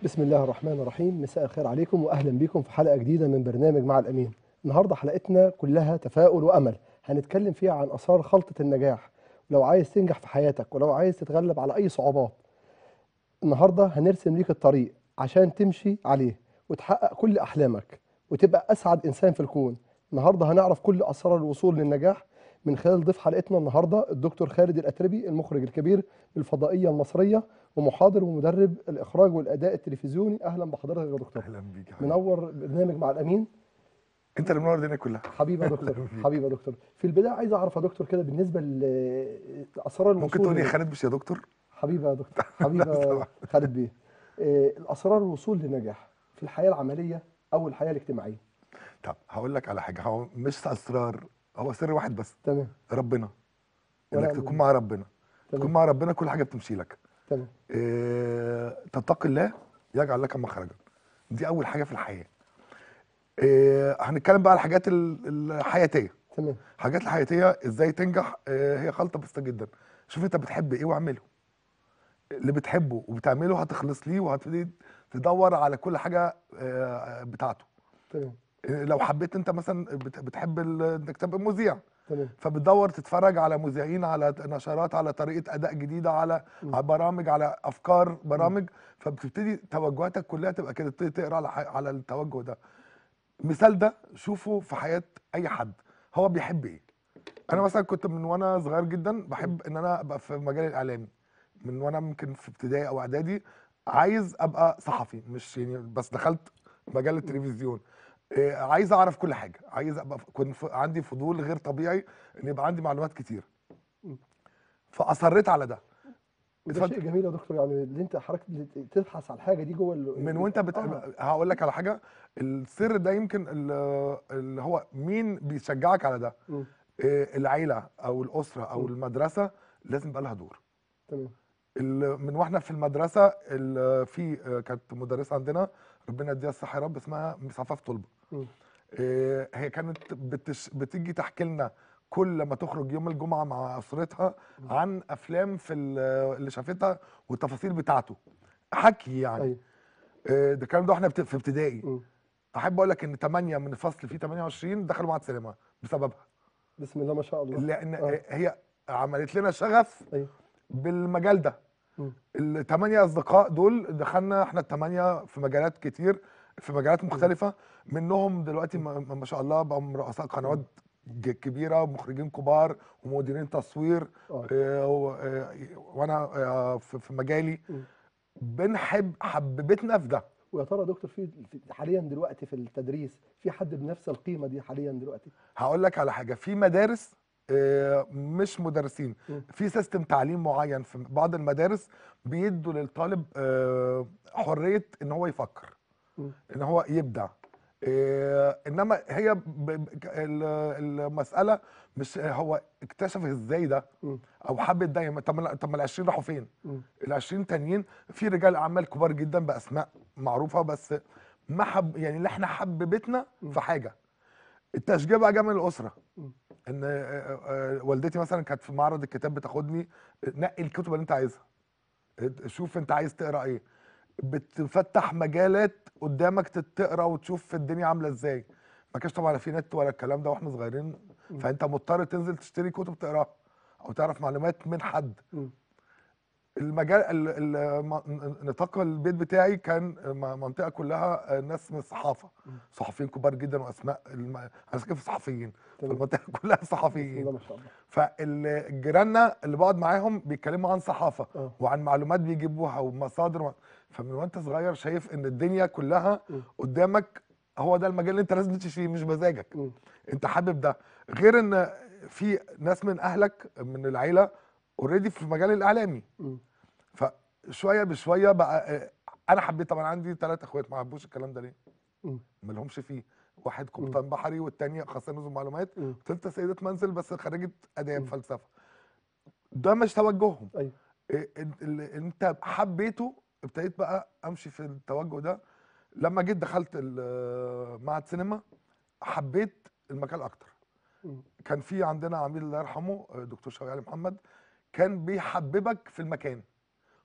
بسم الله الرحمن الرحيم مساء الخير عليكم واهلا بكم في حلقه جديده من برنامج مع الامين النهارده حلقتنا كلها تفاؤل وامل هنتكلم فيها عن اسرار خلطه النجاح لو عايز تنجح في حياتك ولو عايز تتغلب على اي صعوبات النهارده هنرسم ليك الطريق عشان تمشي عليه وتحقق كل احلامك وتبقى اسعد انسان في الكون النهارده هنعرف كل اسرار الوصول للنجاح من خلال ضيف حلقتنا النهارده الدكتور خالد الاتربي المخرج الكبير للفضائيه المصريه ومحاضر ومدرب الاخراج والاداء التلفزيوني اهلا بحضرتك يا دكتور اهلا بيك يا حبيبي. منور برنامج مع الامين انت اللي منور الدنيا كلها حبيبي يا دكتور أهلا بيك. حبيبي يا دكتور في البدايه عايز اعرف يا دكتور كده بالنسبه ل- لاسرار الوصول ممكن تقول لي لل- خالد مش يا دكتور حبيبي يا دكتور حبيبي يا طبعا. خالد بيه آه، الاسرار الوصول للنجاح في الحياه العمليه او الحياه الاجتماعيه طب هقول لك على حاجه هو مش اسرار هو سر واحد بس تمام ربنا ونعم انك بالله. تكون مع ربنا تكون تمام مع ربنا كل حاجه بتمشي لك تمام إيه تتقي الله يجعل لك مخرجا دي اول حاجه في الحياه إيه هنتكلم بقى على الحاجات ال- الحياتيه تمام الحاجات الحياتيه ازاي تنجح إيه هي خلطه بسيطه جدا شوف انت بتحب ايه واعمله اللي بتحبه وبتعمله هتخلص ليه وهتبتدي تدور على كل حاجه آه، بتاعته تمام لو حبيت انت مثلا بت- بتحب ال- انك تبقى مذيع تمام فبتدور تتفرج على مذيعين على نشرات على طريقه اداء جديده على مم. على برامج على افكار برامج فبتبتدي توجهاتك كلها تبقى كده تبتدي تقرا على ح- على التوجه ده مثال ده شوفه في حياه اي حد هو بيحب ايه انا مثلا كنت من وانا صغير جدا بحب ان انا ابقى في المجال الاعلامي من وانا ممكن في ابتدائي او اعدادي عايز ابقى صحفي مش يعني بس دخلت مجال التلفزيون إيه، عايز اعرف كل حاجه عايز ابقى كنت ف- عندي فضول غير طبيعي ان يبقى عندي معلومات كتير مم. فاصريت على ده وده اتفضل. شيء جميل يا دكتور يعني اللي انت حضرتك تبحث على الحاجه دي جوه ال- من وانت بت... آه. هقول لك على حاجه السر ده يمكن ال- اللي هو مين بيشجعك على ده مم. إيه، العيله او الاسره او مم. المدرسه لازم يبقى لها دور تمام ال- من واحنا في المدرسه ال- في آه، كانت مدرسه عندنا ربنا يديها الصحه يا رب اسمها مس عفاف طلبه مم. آه، هي كانت بتش بتيجي تحكي لنا كل ما تخرج يوم الجمعه مع اسرتها عن افلام في ال- اللي شافتها والتفاصيل بتاعته حكي يعني ايوه آه، ده الكلام ده واحنا بت- في ابتدائي مم. احب اقول لك ان 8 من الفصل فيه 28 دخلوا معهد سينما بسببها بسم الله ما شاء الله لان آه. هي عملت لنا شغف ايوه بالمجال ده مم. الثمانية أصدقاء دول دخلنا احنا الثمانية في مجالات كتير في مجالات مختلفة منهم دلوقتي ما ما شاء الله بقوا رؤساء قنوات ج- كبيرة ومخرجين كبار ومديرين تصوير اه آه، و- آه، وأنا آه، في في مجالي مم. بنحب حببتنا في ده ويا ترى يا دكتور في في- حاليا دلوقتي في التدريس في حد بنفس القيمه دي حاليا دلوقتي هقول لك على حاجة في مدارس آه، مش مدرسين مم. في سيستم تعليم معين في بعض المدارس بيدوا للطالب آه، حرية ان هو يفكر مم. ان هو يبدع إيه انما هي ب... ب... ال- المساله مش هو اكتشف ازاي ده مم. او حب ده طب ما- طب ما ال 20 راحوا فين؟ مم. ال 20 تانيين في رجال اعمال كبار جدا باسماء معروفه بس ما حب يعني اللي احنا حببتنا مم. في حاجه التشجيع بقى جه من الاسره مم. ان آه، آه، والدتي مثلا كانت في معرض الكتاب بتاخدني نقي الكتب اللي انت عايزها شوف انت عايز تقرا ايه بتفتح مجالات قدامك تت- تقرا وتشوف الدنيا عامله ازاي ما كانش طبعا لا في نت ولا الكلام ده واحنا صغيرين مم. فانت مضطر تنزل تشتري كتب تقراها او تعرف معلومات من حد مم. المجال ال- ال- م- نطاق البيت بتاعي كان م- منطقه كلها ناس من الصحافه مم. صحفيين كبار جدا واسماء الم... انا ساكن في صحفيين تمام فالمنطقه كلها بسم صحفيين الله ما شاء الله فالجيراننا اللي بقعد معاهم بيتكلموا عن صحافه اه وعن معلومات بيجيبوها ومصادر و... فمن وانت صغير شايف ان الدنيا كلها مم. قدامك هو ده المجال اللي انت لازم تمشي فيه مش مزاجك مم. انت حابب ده غير ان في ناس من اهلك من العيله اوريدي في المجال الاعلامي مم. فشويه بشويه بقى آه، انا حبيت طبعا عندي ثلاث اخوات ما حبوش الكلام ده ليه مم. ما لهمش فيه واحد قبطان بحري والتانية خاصة نظم معلومات مم. وثالثه سيدة منزل بس خريجة اداب مم. فلسفة ده مش توجههم ايوه إيه، ال- ال- انت حبيته ابتديت بقى امشي في التوجه ده لما جيت دخلت ال- معهد سينما حبيت المجال اكتر مم. كان في عندنا عميد الله يرحمه آه، دكتور شوقي علي محمد كان بيحببك في المكان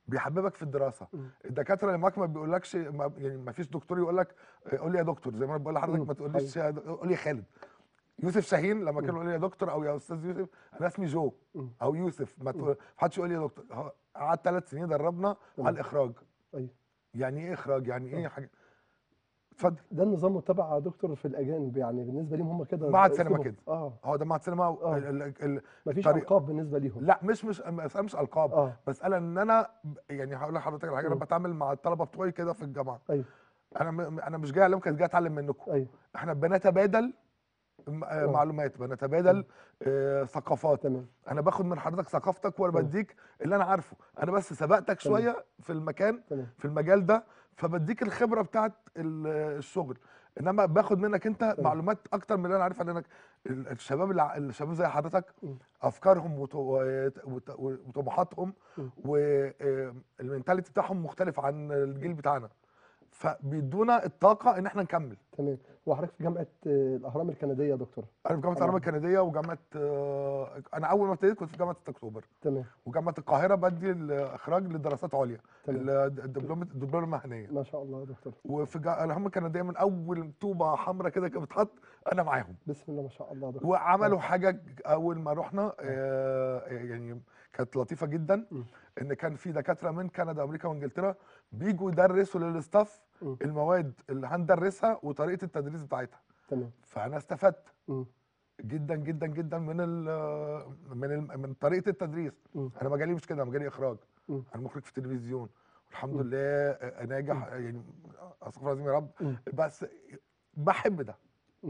بيحببك في الدراسه مم. الدكاتره اللي معاك ما بيقولكش ما يعني ما فيش دكتور يقول لك قول لي يا دكتور زي ما انا بقول لحضرتك مم. ما تقوليش يا د- قول لي يا خالد يوسف شاهين لما كان مم. يقول لي يا دكتور او يا استاذ يوسف انا اسمي جو مم. او يوسف ما مم. تقول- ما حدش يقول لي يا دكتور هو قعد ثلاث سنين دربنا تمام. على الاخراج ايوه يعني ايه اخراج يعني ايه آه. حاجه اتفضل ده النظام متبع يا دكتور في الاجانب يعني بالنسبه لهم هم كده معهد ده سينما أسلوبهم. كده. اه هو ده معهد سينما آه. ال- ال- ال- مفيش طريق- القاب بالنسبه ليهم لا مش مش مسألة مش القاب اه مساله ان انا ب- يعني هقول لحضرتك على حاجه انا مم. بتعامل مع الطلبه بتوعي كده في الجامعه ايوه انا م- انا مش جاي اعلمكم كنت جاي اتعلم منكم ايوه احنا بنتبادل م- آه، آه. معلومات بنتبادل مم. آه، ثقافات تمام انا باخد من حضرتك ثقافتك وانا تمام. بديك اللي انا عارفه انا بس سبقتك تمام. شويه في المكان تمام في المجال ده فبديك الخبره بتاعت ال- الشغل انما باخد منك انت تمام. معلومات اكتر من اللي انا عارفها لانك ال- الشباب الع- الشباب زي حضرتك مم. افكارهم وط- وت- وت- وطموحاتهم مم. والمنتاليتي بتاعهم مختلف عن الجيل بتاعنا فبيدونا الطاقه ان احنا نكمل تمام وحضرتك في جامعه آه، الاهرام الكنديه يا دكتور انا في جامعه تمام. العلوم الكنديه وجامعه آه، انا اول ما ابتديت كنت في جامعه 6 اكتوبر تمام وجامعه القاهره بدي الاخراج لدراسات عليا تمام ال- الدبلوم الدبلوم المهنيه ما شاء الله يا دكتور وفي جا- الهم الكنديه من اول طوبه حمراء كده كانت بتتحط انا معاهم بسم الله ما شاء الله يا دكتور وعملوا حاجه ج- اول ما رحنا آه، يعني كانت لطيفه جدا مم. ان كان في دكاتره من كندا وامريكا وانجلترا بيجوا يدرسوا للستاف مم. المواد اللي هندرسها وطريقه التدريس بتاعتها تمام فانا استفدت مم. جدا جدا جدا من ال من ال من طريقه التدريس مم. انا مجالي مش كده مجالي اخراج مم. انا مخرج في التلفزيون والحمد مم. لله آه، ناجح يعني استغفر الله العظيم يا رب مم. بس بحب ده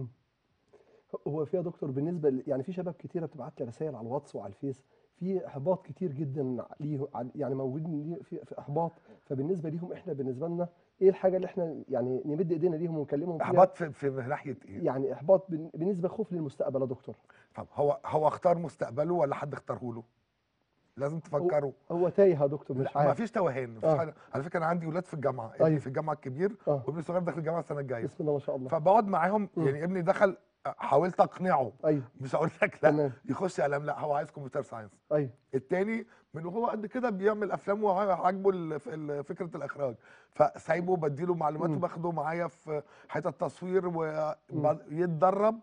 هو في يا دكتور بالنسبه ل- يعني في شباب كتيره بتبعت لي رسائل على الواتس وعلى الفيس في احباط كتير جدا ليه عن- يعني موجودين ليه في, في احباط فبالنسبه ليهم احنا بالنسبه لنا ايه الحاجه اللي احنا يعني نمد ايدينا ليهم ونكلمهم فيها احباط في, في ناحيه ايه يعني احباط بن- بالنسبه خوف للمستقبل يا دكتور طب هو هو اختار مستقبله ولا حد اختاره له لازم تفكروا هو تايه يا دكتور مش لا ما عارف فيش توهان مفيش آه. حاجه على فكره انا عندي اولاد في الجامعه ابني أيوة. في الجامعه الكبير اه وابني الصغير داخل الجامعه السنه الجايه بسم الله ما شاء الله فبقعد معاهم مم. يعني ابني دخل حاولت اقنعه ايوه مش هقول لك لا تمام يخش اعلام لا هو عايز كمبيوتر ساينس ايوه التاني من وهو قد كده بيعمل افلام وعاجبه ال- ال- فكره الاخراج فسايبه بديله معلومات مم. وباخده معايا في حته تصوير ويتدرب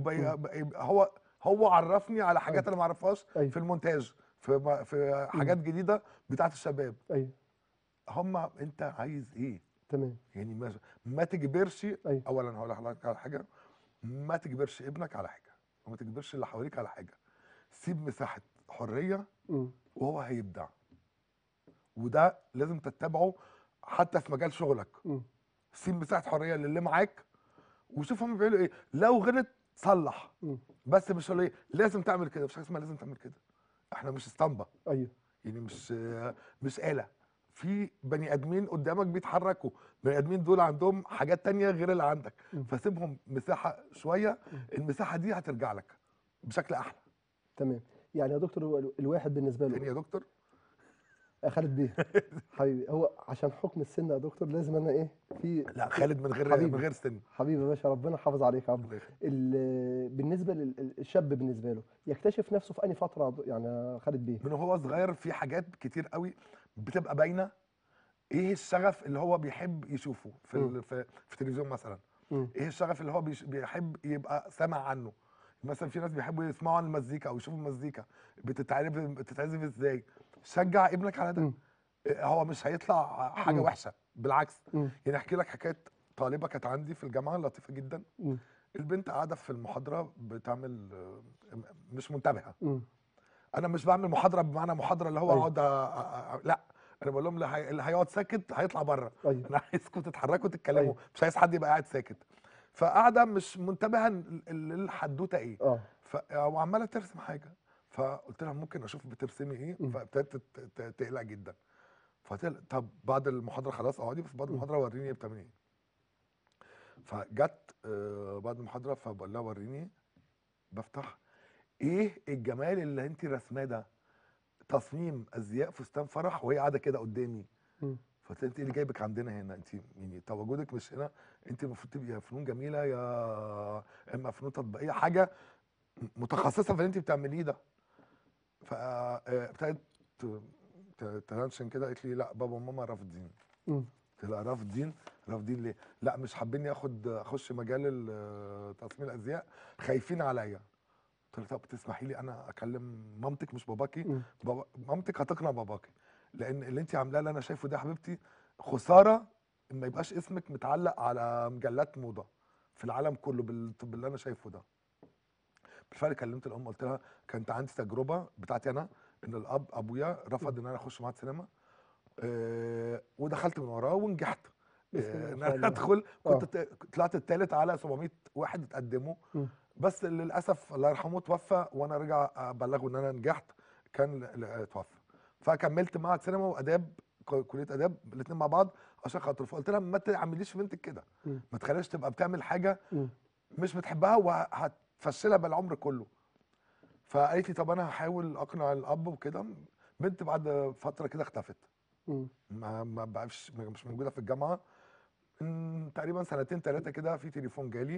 هو هو عرفني على حاجات أيوة. انا ما اعرفهاش أيوة. في المونتاج في م- في حاجات جديده بتاعت الشباب ايوه هم انت عايز ايه تمام يعني ما, ما تجبرش أيوة. اولا هقول لحضرتك على حاجه ما تجبرش ابنك على حاجه وما تجبرش اللي حواليك على حاجه سيب مساحه حريه مم. وهو هيبدع وده لازم تتبعه حتى في مجال شغلك مم. سيب مساحه حريه للي معاك وشوف هم بيعملوا ايه لو غلط صلح مم. بس مش اللي لازم تعمل كده مش حاجه اسمها لازم تعمل كده احنا مش اسطمبه ايوه يعني مش مش آلة في بني ادمين قدامك بيتحركوا بني ادمين دول عندهم حاجات تانية غير اللي عندك مم. فسيبهم مساحه شويه المساحه دي هترجع لك بشكل احلى تمام يعني يا دكتور هو ال- الواحد بالنسبه له تاني يا دكتور آه، خالد بيه حبيبي هو عشان حكم السن يا دكتور لازم انا ايه في لا خالد من غير حبيبي. من غير سن حبيبي يا باشا ربنا حافظ عليك يا عبد الله يخليك. ال- بالنسبه للشاب بالنسبه له يكتشف نفسه في انهي فتره يا دك- يعني يا خالد بيه من هو صغير في حاجات كتير قوي بتبقى باينه ايه الشغف اللي هو بيحب يشوفه في مم. ال- في, في التلفزيون مثلا مم. ايه الشغف اللي هو بيش بيحب يبقى سامع عنه مثلا في ناس بيحبوا يسمعوا عن المزيكا او يشوفوا المزيكا بتتعرف بتتعزف ازاي شجع ابنك على ده مم. إيه هو مش هيطلع حاجه مم. وحشه بالعكس مم. يعني احكي لك حكايه طالبه كانت عندي في الجامعه لطيفه جدا مم. البنت قاعده في المحاضره بتعمل آه، مش منتبهه مم. انا مش بعمل محاضره بمعنى محاضره اللي هو أيوة. اقعد أ- أ- أ- لا انا بقول لهم اللي هي- اللي هيقعد ساكت هيطلع بره ايوه انا عايزكم تتحركوا تتكلموا أيوة. مش عايز حد يبقى قاعد ساكت فقاعده مش منتبهه ل- ل- للحدوته ايه اه ف... وعماله ترسم حاجه فقلت لها ممكن اشوف بترسمي ايه مم. فابتدت تت- ت- تقلق جدا فقلت لها طب بعد المحاضره خلاص اقعدي بس بعد مم. المحاضره وريني بتعملي ايه فجت آه، بعد المحاضره فبقول لها وريني بفتح ايه الجمال اللي انت رسماه ده تصميم ازياء فستان فرح وهي قاعده كده قدامي مم. فقلت لها انت ايه اللي جايبك عندنا هنا انت يعني تواجدك مش هنا انت المفروض تبقي يا فنون جميله يا اما فنون تطبيقيه حاجه متخصصه في اللي انت بتعمليه ده فابتدت ابتدت تنشن كده قالت لي لا بابا وماما رافضين مم. قلت لها رافضين رافضين ليه؟ لا مش حابين اخد اخش مجال ال- تصميم الازياء خايفين عليا قلت لها طب تسمحي لي انا اكلم مامتك مش باباكي مم. بابا مامتك هتقنع باباكي لان اللي انت عاملاه اللي انا شايفه ده يا حبيبتي خساره ان ما يبقاش اسمك متعلق على مجلات موضه في العالم كله بال- باللي انا شايفه ده بالفعل كلمت الام قلت لها كانت عندي تجربه بتاعتي انا ان الاب ابويا رفض ان انا اخش معهد سينما آه ودخلت من وراه ونجحت بسم الله آه، ما ان شاء انا الله. ادخل آه. كنت ت- طلعت الثالث على 700 واحد اتقدموا مم. بس للاسف الله يرحمه توفى وانا رجع ابلغه ان انا نجحت كان ل- ل- توفى فكملت معهد سينما واداب ك- كليه اداب الاثنين مع بعض عشان خاطر فقلت لها ما تعمليش في بنتك كده مم. ما تخليهاش تبقى بتعمل حاجه مم. مش بتحبها وهتفشلها بالعمر كله فقالت لي طب انا هحاول اقنع الاب وكده بنت بعد فتره كده اختفت مم. ما ما بقاش مش موجوده في الجامعه من تقريبا سنتين ثلاثه كده في تليفون جالي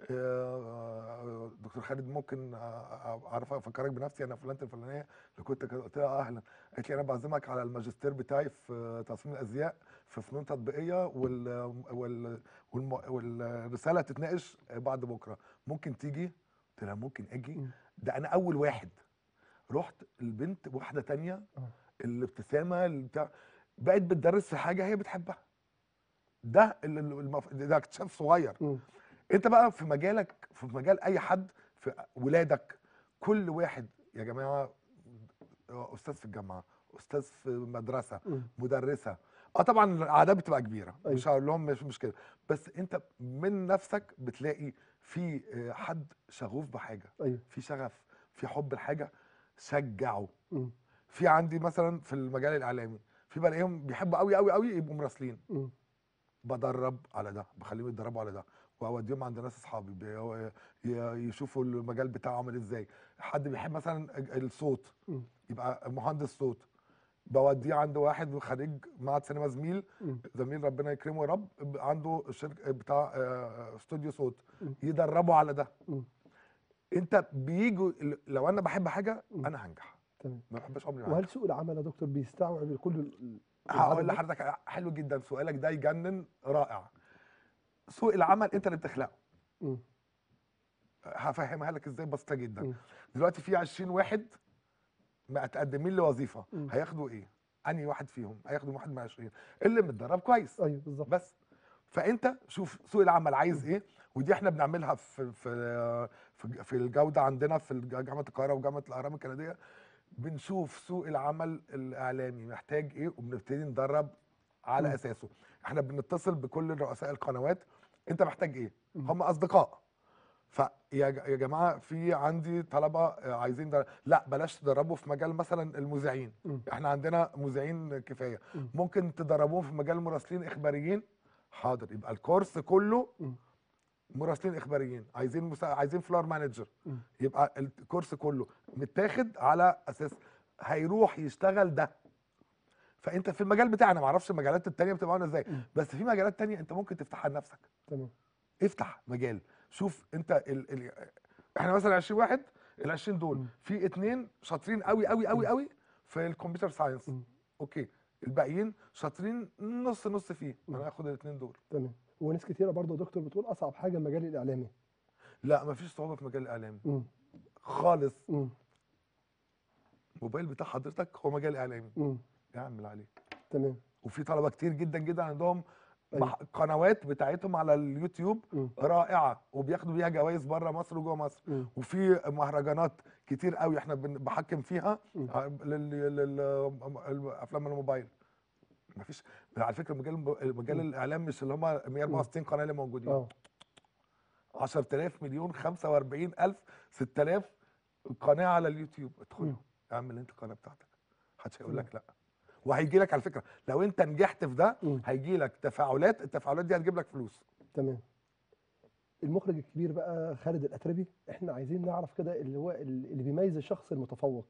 آه، دكتور خالد ممكن آه، اعرف افكرك بنفسي انا فلانه الفلانيه اللي كنت كده قلت لها اهلا قالت لي انا بعزمك على الماجستير بتاعي في تصميم الازياء في فنون تطبيقيه وال وال والم- والرساله تتناقش بعد بكره ممكن تيجي قلت لها ممكن اجي مم. ده انا اول واحد رحت البنت واحده تانية آه. الابتسامه اللي بتاع بقت بتدرس في حاجه هي بتحبها ده ال- ال- المف... ده اكتشاف صغير مم. انت بقى في مجالك في مجال اي حد في ولادك كل واحد يا جماعه استاذ في الجامعه استاذ في مدرسه مم. مدرسه اه طبعا الاعداد بتبقى كبيره أيوة. مش هقول لهم مش مشكله بس انت من نفسك بتلاقي في آه، حد شغوف بحاجه ايوه في شغف في حب الحاجه شجعه مم. في عندي مثلا في المجال الاعلامي في بلاقيهم بيحبوا قوي قوي قوي يبقوا مراسلين مم. بدرب على ده بخليهم يتدربوا على ده واوديهم عند ناس اصحابي بي- ي- يشوفوا المجال بتاعه عامل ازاي حد بيحب مثلا الصوت مم. يبقى مهندس صوت بوديه عند واحد خريج معهد سينما زميل مم. زميل ربنا يكرمه يا رب عنده شركه بتاع آه، استوديو صوت مم. يدربوا على ده مم. انت بيجوا لو انا بحب حاجه مم. انا هنجح تمام ما بحبش عمري ما وهل هنجح سوق العمل يا دكتور بيستوعب كل ال- هقول العدد ده؟ لحضرتك حلو جدا سؤالك ده يجنن رائع سوق العمل انت اللي بتخلقه مم. هفهمها لك ازاي بسيطه جدا مم. دلوقتي في 20 واحد متقدمين لوظيفه مم. هياخدوا ايه انهي واحد فيهم هياخدوا واحد من 20 اللي متدرب كويس ايوه بالظبط بس فانت شوف سوق العمل عايز ايه ودي احنا بنعملها في في في في الجوده عندنا في جامعه القاهره وجامعه الاهرام الكنديه بنشوف سوق العمل الاعلامي محتاج ايه وبنبتدي ندرب على مم. اساسه احنا بنتصل بكل رؤساء القنوات انت محتاج ايه مم. هم اصدقاء فيا ج- يا جماعه في عندي طلبه آه، عايزين در... لا بلاش تدربوا في مجال مثلا المذيعين مم. احنا عندنا مذيعين كفايه مم. ممكن تدربوهم في مجال مراسلين اخباريين حاضر يبقى الكورس كله مم. مراسلين اخباريين عايزين مسا... عايزين فلور مانجر مم. يبقى الكورس كله متاخد على اساس هيروح يشتغل ده فانت في المجال بتاعنا ما اعرفش المجالات التانية بتبقى عامله ازاي مم. بس في مجالات تانية انت ممكن تفتحها لنفسك تمام افتح مجال شوف انت ال... ال... احنا مثلا 20 واحد ال 20 دول مم. في اتنين شاطرين قوي قوي قوي قوي في الكمبيوتر ساينس مم. اوكي الباقيين شاطرين نص نص فيه مم. انا هاخد الاثنين دول تمام وناس كتيره برضه يا دكتور بتقول اصعب حاجه المجال الاعلامي لا مفيش صعوبه في مجال الاعلامي مم. خالص مم. الموبايل بتاع حضرتك هو مجال اعلامي مم. يا عم اللي عليك تمام وفي طلبه كتير جدا جدا عندهم أيوة. مح- قنوات بتاعتهم على اليوتيوب مم. رائعه وبياخدوا بيها جوائز بره مصر وجوه مصر مم. وفي مهرجانات كتير قوي احنا بن- بحكم فيها مم. للافلام الموبايل مفيش على فكره مجال مجال مم. الاعلام مش اللي هم 164 قناه اللي موجودين اه 10000 مليون 45000 6000 قناه على اليوتيوب ادخل مم. اعمل انت القناه بتاعتك محدش هيقول لك لا وهيجي لك على فكره لو انت نجحت في ده مم. هيجي لك تفاعلات التفاعلات دي هتجيب لك فلوس تمام المخرج الكبير بقى خالد الاتربي احنا عايزين نعرف كده اللي هو اللي بيميز الشخص المتفوق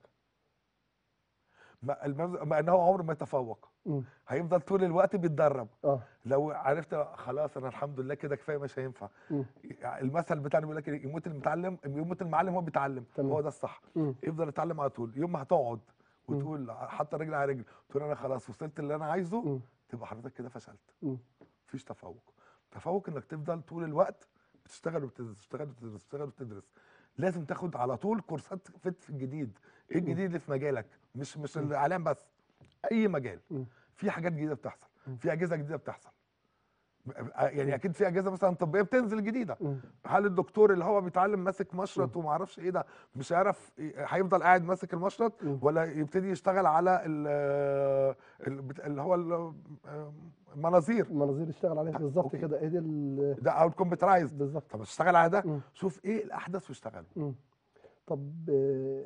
ما, المز... ما ان هو عمره ما يتفوق مم. هيفضل طول الوقت بيتدرب اه لو عرفت خلاص انا الحمد لله كده كفايه مش هينفع مم. المثل بتاعنا بيقول لك إيه؟ يموت المتعلم يموت المعلم هو بيتعلم تمام. هو ده الصح مم. يفضل يتعلم على طول يوم ما هتقعد وتقول حاطه رجل على رجل تقول انا خلاص وصلت اللي انا عايزه مم. تبقى حضرتك كده فشلت مم. مفيش تفوق تفوق انك تفضل طول الوقت بتشتغل وبتدرس تشتغل وتدرس تشتغل وتدرس لازم تاخد على طول كورسات فت في الجديد ايه الجديد اللي في مجالك مش مش الاعلام بس اي مجال مم. في حاجات جديده بتحصل مم. في اجهزه جديده بتحصل يعني اكيد في اجهزه مثلا طبيه بتنزل جديده مم. هل الدكتور اللي هو بيتعلم ماسك مشرط وما اعرفش ايه ده مش هيعرف ي- هيفضل قاعد ماسك المشرط مم. ولا يبتدي يشتغل على ال- ال- بت- اللي هو ال- المناظير المناظير اشتغل عليها بالظبط أوكي. كده ايه دي ال- ده او الكمبيوترايزد بالظبط طب اشتغل على ده مم. شوف ايه الاحدث واشتغل مم. طب آه،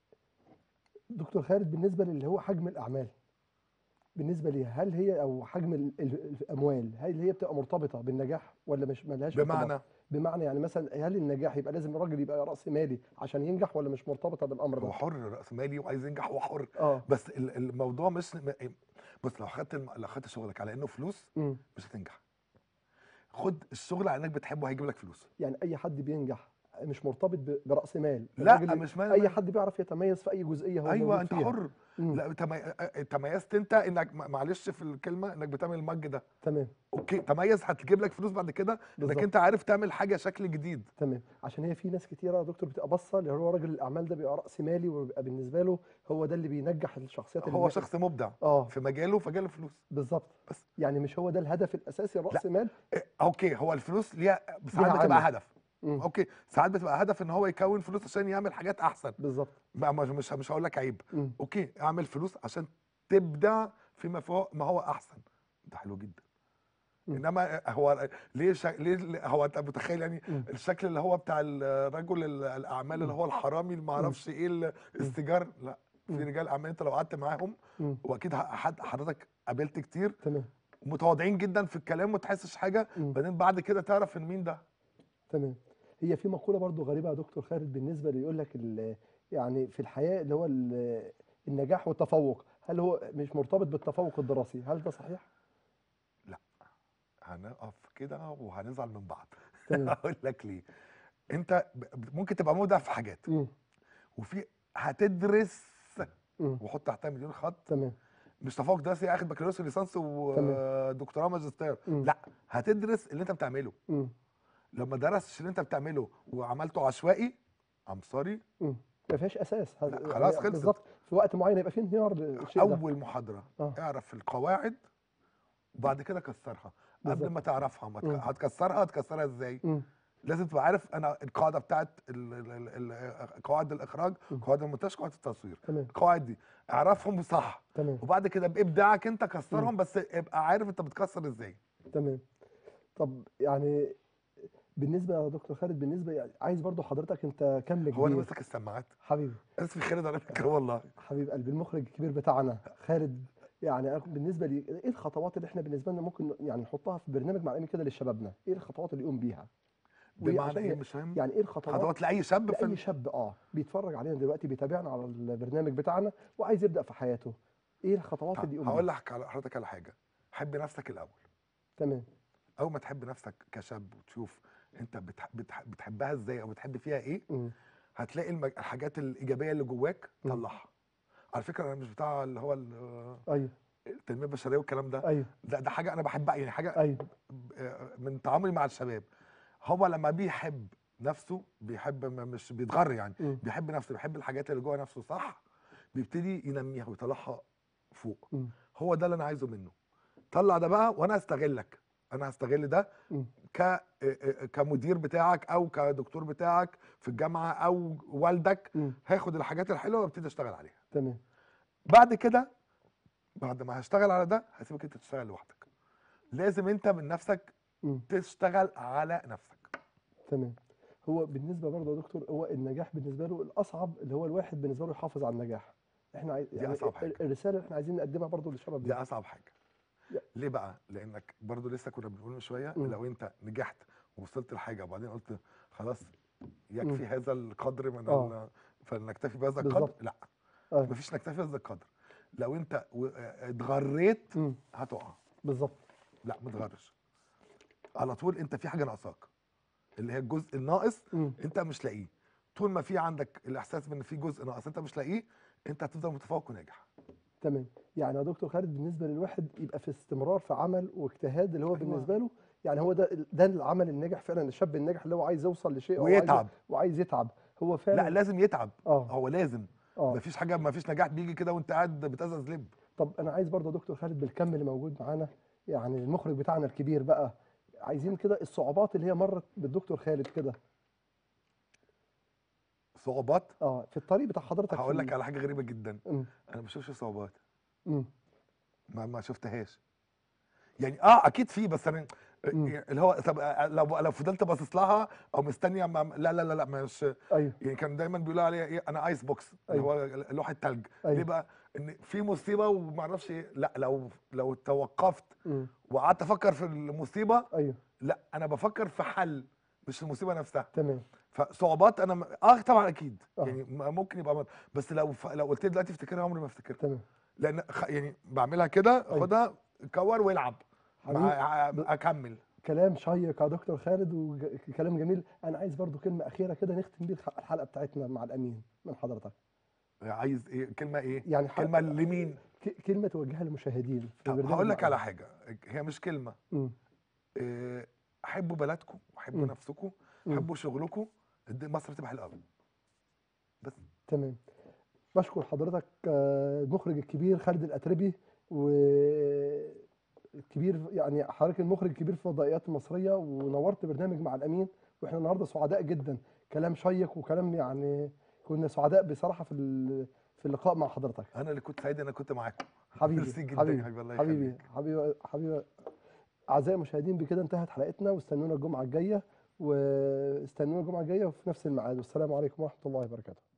دكتور خالد بالنسبه للي هو حجم الاعمال بالنسبه ليها هل هي او حجم ال- ال- الاموال هل هي بتبقى مرتبطه بالنجاح ولا مش ملهاش ارتباط؟ بمعنى بمعنى يعني مثلا هل النجاح يبقى لازم الراجل يبقى راس مالي عشان ينجح ولا مش مرتبطه بالامر هو ده؟ حر راس مالي وعايز ينجح هو حر اه بس ال- الموضوع مش بص لو خدت الم- لو خدت شغلك على انه فلوس مم. مش هتنجح خد الشغل على انك بتحبه هيجيب لك فلوس يعني اي حد بينجح مش مرتبط ب- براس مال لا الراجل مش مال اي حد بيعرف يتميز في اي جزئيه هو ايوه موجود انت فيها. حر مم. لا تمي... تميزت انت انك م- معلش في الكلمه انك بتعمل المج ده تمام اوكي تميز هتجيب لك فلوس بعد كده بالظبط. انك انت عارف تعمل حاجه شكل جديد تمام عشان هي في ناس كتيره يا دكتور بتبقى باصه اللي هو راجل الاعمال ده بيبقى راس مالي وبيبقى بالنسبه له هو ده اللي بينجح الشخصيات اللي هو بي- شخص مبدع اه في مجاله فجاله فلوس بالظبط بس. يعني مش هو ده الهدف الاساسي راس مال إيه، اوكي هو الفلوس ليها ليها ساعات بتبقى عامل. هدف مم. اوكي ساعات بتبقى هدف ان هو يكون فلوس عشان يعمل حاجات احسن بالظبط ما مش مش, مش هقول لك عيب مم. اوكي اعمل فلوس عشان تبدع فيما فوق ما هو احسن ده حلو جدا مم. انما هو ليه شا... ليه هو انت متخيل يعني مم. الشكل اللي هو بتاع الرجل ال- الاعمال اللي هو الحرامي اللي ما اعرفش ايه ال- السيجار لا في مم. رجال اعمال انت لو قعدت معاهم مم. واكيد ح- حد حضرتك قابلت كتير تمام متواضعين جدا في الكلام وما تحسش حاجه مم. بعدين بعد كده تعرف ان مين ده تمام هي في مقوله برضو غريبه يا دكتور خالد بالنسبه اللي يقول لك ال- يعني في الحياه اللي هو ال- النجاح والتفوق هل هو مش مرتبط بالتفوق الدراسي هل ده صحيح هنقف كده وهنزعل من بعض تمام اقول لك ليه انت ب- ممكن تبقى مبدع في حاجات مم. وفي هتدرس مم. وحط تحتها مليون خط تمام مش تفوق دراسي اخد بكالوريوس وليسانس ودكتوراه ماجستير مم. لا هتدرس اللي انت بتعمله مم. لما درستش اللي انت بتعمله وعملته عشوائي ام سوري مم. ما فيهاش اساس هذا- لا، خلاص خلصت. بالظبط في وقت معين يبقى فيه انهيار للشيء ده اول محاضره آه. اعرف القواعد وبعد كده كسرها قبل بالظبط. ما تعرفها ما تك- مم. هتكسرها هتكسرها ازاي مم. لازم تبقى عارف انا القاعده بتاعت ال- ال- ال- ال- قواعد الاخراج مم. قواعد المونتاج قواعد التصوير تمام القواعد دي اعرفهم صح تمام وبعد كده بابداعك انت كسرهم بس ابقى عارف انت بتكسر ازاي تمام طب يعني بالنسبه يا دكتور خالد بالنسبه يعني عايز برضو حضرتك انت كم هو انا كبير ماسك السماعات حبيبي اسف خالد على فكره والله حبيب قلبي المخرج الكبير بتاعنا خالد يعني أنا بالنسبه لي ايه الخطوات اللي احنا بالنسبه لنا ممكن يعني نحطها في برنامج مع كده لشبابنا ايه الخطوات اللي يقوم بيها بمعنى وعشان ايه مش فاهم يعني ايه الخطوات خطوات لاي شاب في لاي ال- شاب اه بيتفرج علينا دلوقتي بيتابعنا على البرنامج بتاعنا وعايز يبدا في حياته ايه الخطوات اللي يقوم هقول بيها لك على حضرتك على حاجه حب نفسك الاول تمام اول ما تحب نفسك كشاب وتشوف انت بتح... بتح... بتحبها ازاي او بتحب فيها ايه مم. هتلاقي المج... الحاجات الايجابيه اللي جواك مم. طلعها على فكره انا مش بتاع اللي هو ال- ايوه التنميه البشريه والكلام ده ايوه ده, ده حاجه انا بحبها يعني حاجه ايوه من تعاملي مع الشباب هو لما بيحب نفسه بيحب م- مش بيتغر يعني مم. بيحب نفسه بيحب الحاجات اللي جوه نفسه صح بيبتدي ينميها ويطلعها فوق مم. هو ده اللي انا عايزه منه طلع ده بقى وانا هستغلك انا هستغل ده مم. ك كمدير بتاعك او كدكتور بتاعك في الجامعه او والدك مم. هاخد الحاجات الحلوه وابتدي اشتغل عليها تمام بعد كده بعد ما هشتغل على ده هسيبك انت تشتغل لوحدك لازم انت من نفسك مم. تشتغل على نفسك تمام هو بالنسبه برضه يا دكتور هو النجاح بالنسبه له الاصعب اللي هو الواحد بالنسبه له يحافظ على النجاح احنا عايز دي أصعب حاجة. الرساله اللي احنا عايزين نقدمها برضه للشباب دي ده اصعب حاجه يا- ليه بقى لانك برضو لسه كنا بنقول من شويه مم. لو انت نجحت ووصلت لحاجه وبعدين قلت خلاص يكفي مم. هذا القدر من آه. ال- فلنكتفي بهذا القدر بالظبط. لا آه. مفيش نكتفي بهذا القدر لو انت و- اه اتغريت مم. هتقع بالظبط لا ما تغرش على طول انت في حاجه ناقصاك اللي هي الجزء الناقص مم. انت مش لاقيه طول ما في عندك الاحساس بان في جزء ناقص انت مش لاقيه انت هتفضل متفوق وناجح تمام يعني يا دكتور خالد بالنسبه للواحد يبقى في استمرار في عمل واجتهاد اللي هو أيوة. بالنسبه له يعني هو ده ده العمل الناجح فعلا الشاب الناجح اللي هو عايز يوصل لشيء أو عايز- ويتعب وعايز يتعب هو فعلا لا لازم يتعب اه هو لازم اه مفيش حاجه مفيش نجاح بيجي كده وانت قاعد بتزز لب طب انا عايز برضه يا دكتور خالد بالكم اللي موجود معانا يعني المخرج بتاعنا الكبير بقى عايزين كده الصعوبات اللي هي مرت بالدكتور خالد كده صعوبات اه في الطريق بتاع حضرتك في هقول لك ال- على حاجه غريبه جدا أمم، انا ما بشوفش صعوبات أمم، ما ما شفتهاش يعني اه اكيد في بس انا مم. اللي هو طب لو لو فضلت باصص لها او مستنيه ما- لا لا لا لا مش ايوه يعني كان دايما بيقولوا عليها ايه انا ايس بوكس اللي هو لوحه ثلج أيوة. ليه بقى ان في مصيبه وما اعرفش ايه لا لو لو توقفت أمم، وقعدت افكر في المصيبه ايوه لا انا بفكر في حل مش المصيبه نفسها تمام فصعوبات انا م- اه طبعا اكيد آه. يعني م- ممكن يبقى مط- بس لو ف... لو قلت لي دلوقتي افتكرها عمري ما افتكرها تمام لان خ... يعني بعملها كده أيوة. خدها كور والعب حبيبي مع... ب- اكمل كلام شيق يا دكتور خالد وكلام جميل انا عايز برضو كلمه اخيره كده نختم بيه الح- الحلقه بتاعتنا مع الامين من حضرتك عايز ايه كلمه ايه يعني ح- كلمه لمين ك- كلمه توجهها للمشاهدين في طب برنامج هقول لك مع على حاجه هي مش كلمه مم. إيه، حبوا بلدكم وحبوا مم. نفسكم مم. حبوا شغلكم الد- مصر تبقى حلوه قوي بس تمام بشكر حضرتك آه، المخرج الكبير خالد الأتربي و الكبير يعني حضرتك المخرج الكبير في الفضائيات المصرية ونورت برنامج مع الأمين واحنا النهارده سعداء جدا كلام شيق وكلام يعني كنا سعداء بصراحة في ال- في اللقاء مع حضرتك انا اللي كنت سعيد ان انا كنت معاكم حبيبي ميرسي جدا حبيبي يا حبيبي الله حبيبي يخليك حبيبي حبيبي أعزائي المشاهدين بكده انتهت حلقتنا واستنونا الجمعة الجاية واستنونا الجمعة الجاية وفي نفس الميعاد والسلام عليكم ورحمة الله وبركاته